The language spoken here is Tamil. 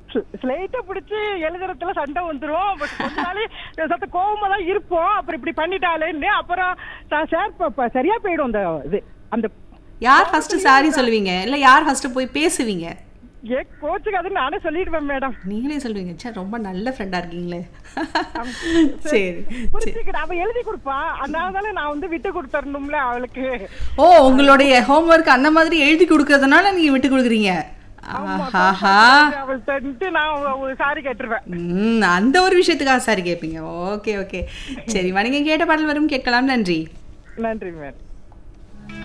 ஸ்லேட்டை பிடிச்சி எழுதுறதுல சண்டை வந்துரும் பட் கொஞ்ச நாள் சத்த கோவமா தான் இருப்போம் அப்புறம் இப்படி பண்ணிட்டாலேன்னு அப்புறம் நான் சார் ப- ப- சரியா போயிடும் அந்த இது அந்த யார் ஃபர்ஸ்ட் சாரி சொல்லுவீங்க இல்ல யார் ஃபர்ஸ்ட் போய் பேசுவீங்க ஏ கோச்சுக்கு அது நானே சொல்லிடுவேன் மேடம் நீங்களே சொல்லுவீங்க ச்சே ரொம்ப நல்ல ஃப்ரெண்டா இருக்கீங்களே சரி சரி புரிஞ்சுக்கிற அவ எழுதி கொடுப்பா அதனால நான் வந்து விட்டு கொடுத்துடணும்ல அவளுக்கு ஓ உங்களுடைய ஹோம்ஒர்க் அந்த மாதிரி எழுதி கொடுக்கறதுனால நீங்க விட்டு கொடுக்குறீங்க ஆஹா அவள்கிட்ட நான் சாரி கேட்டுருவேன் ம் அந்த ஒரு விஷயத்துக்காக சாரி கேட்பீங்க ஓகே ஓகே சரி நீங்க கேட்ட பாடல் வரும் கேட்கலாம் நன்றி நன்றி மேடம்